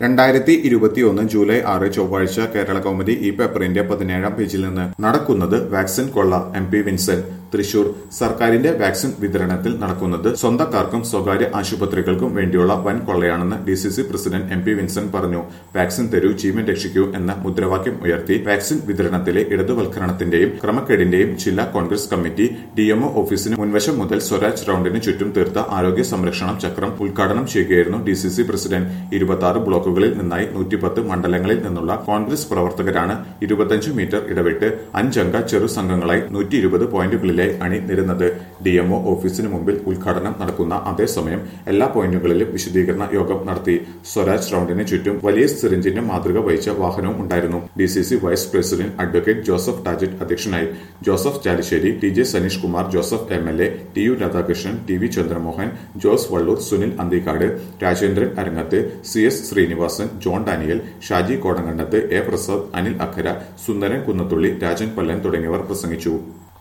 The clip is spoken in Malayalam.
രണ്ടായിരത്തി ഇരുപത്തിയൊന്ന് ജൂലൈ ആറ് ചൊവ്വാഴ്ച കേരള കൗമുദി ഈ പേപ്പറിന്റെ പതിനേഴാം പേജിൽ നിന്ന് നടക്കുന്നത് വാക്സിൻ കൊള്ള എം പി വിൻസെന്റ് തൃശൂർ സർക്കാരിന്റെ വാക്സിൻ വിതരണത്തിൽ നടക്കുന്നത് സ്വന്തക്കാർക്കും സ്വകാര്യ ആശുപത്രികൾക്കും വേണ്ടിയുള്ള വൻ കൊള്ളയാണെന്ന് D C C president M P Vincent പറഞ്ഞു വാക്സിൻ തരൂ ജീവൻ രക്ഷിക്കൂ എന്ന മുദ്രാവാക്യം ഉയർത്തി വാക്സിൻ വിതരണത്തിലെ ഇടതുവൽക്കരണത്തിന്റെയും ക്രമക്കേടിന്റെയും ജില്ലാ കോൺഗ്രസ് കമ്മിറ്റി ഡിഎംഒ ഓഫീസിന് മുൻവശം മുതൽ സ്വരാജ് റൌണ്ടിന് ചുറ്റും തീർത്ത ആരോഗ്യ സംരക്ഷണം ചക്രം ഉദ്ഘാടനം ചെയ്യുകയായിരുന്നു ഡി സി സി പ്രസിഡന്റ് ഇരുപത്തി ആറ് ബ്ലോക്കുകളിൽ നിന്നായി നൂറ്റിപ്പത്ത് മണ്ഡലങ്ങളിൽ നിന്നുള്ള കോൺഗ്രസ് പ്രവർത്തകരാണ് ഇരുപത്തഞ്ച് മീറ്റർ ഇടവിട്ട് അഞ്ചംഗ ചെറു സംഘങ്ങളായി നൂറ്റി ഇരുപത് പോയിന്റുകളിലായി അണിനിരുന്നത് ഡിഎംഒ ഓഫീസിന് മുമ്പിൽ ഉദ്ഘാടനം നടക്കുന്ന അതേസമയം എല്ലാ പോയിന്റുകളിലും വിശദീകരണ യോഗം നടത്തി സ്വരാജ് റൌണ്ടിന് ചുറ്റും വലിയ സിറിഞ്ചിന്റെ മാതൃക വഹിച്ച വാഹനവും ഉണ്ടായിരുന്നു D C C vice president advocate Joseph Tajet അധ്യക്ഷനായി Joseph Chalissery T J Saneesh Kumar Joseph M L A T U Radhakrishnan T V Chandramohan Jose Vallur Sunil Anthikad Rajendran Arangath C S Sreenivasan John Daniel Shaji Kodankandath A Prasad Anil Akhara Sundaran Kunnathully Rajan Pallan തുടങ്ങിയവർ പ്രസംഗിച്ചു